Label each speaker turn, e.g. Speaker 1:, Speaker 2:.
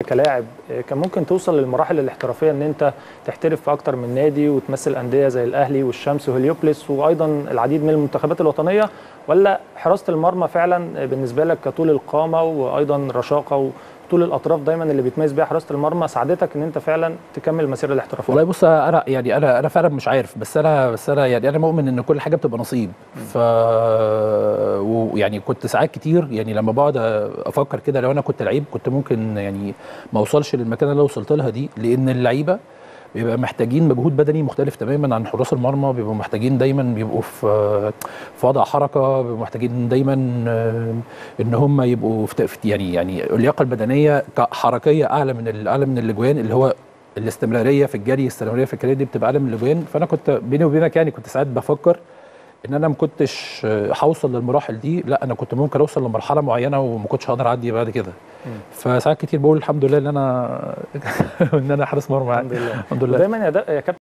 Speaker 1: كلاعب آه، كان ممكن توصل للمراحل الاحترافيه ان انت تحترف في اكتر من نادي وتمثل انديه زي الاهلي والشمس وهليوبلس وايضا العديد من المنتخبات الوطنيه ولا حراسه المرمى فعلا بالنسبه لك كطول القامه وايضا رشاقه وطول الاطراف دايما اللي بيتميز بيها حراسه المرمى ساعدتك ان انت فعلا تكمل المسيره الاحترافيه
Speaker 2: والله بص انا يعني انا انا فعلا مش عارف بس انا بس انا يعني انا مؤمن ان كل حاجه بتبقى نصيب ف ويعني كنت ساعات كتير يعني لما بقعد افكر كده لو انا كنت لعيب كنت ممكن يعني ما اوصلش للمكان اللي أنا وصلت لها دي لان اللعيبه بيبقى محتاجين مجهود بدني مختلف تماما عن حراس المرمى بيبقوا محتاجين دايما بيبقوا في في وضع حركه بيبقوا محتاجين دايما آه، ان هم يبقوا في في- يعني يعني اللياقه البدنيه حركيه اعلى من ال- اعلى من الاجوان اللي هو الاستمراريه في الجري الاستمراريه في الكارير دي بتبقى اعلى من الاجوان فانا كنت بيني وبينك يعني كنت ساعات بفكر ان انا ما كنتش آه، هوصل للمراحل دي لا انا كنت ممكن اوصل لمرحله معينه وما كنتش هقدر اعدي بعد كده فساعات كتير بقول الحمد لله ان انا ان انا حارس مرمى يعني.
Speaker 1: الحمد لله
Speaker 2: الحمد لله
Speaker 1: ودايما يا, دا- يا كابتن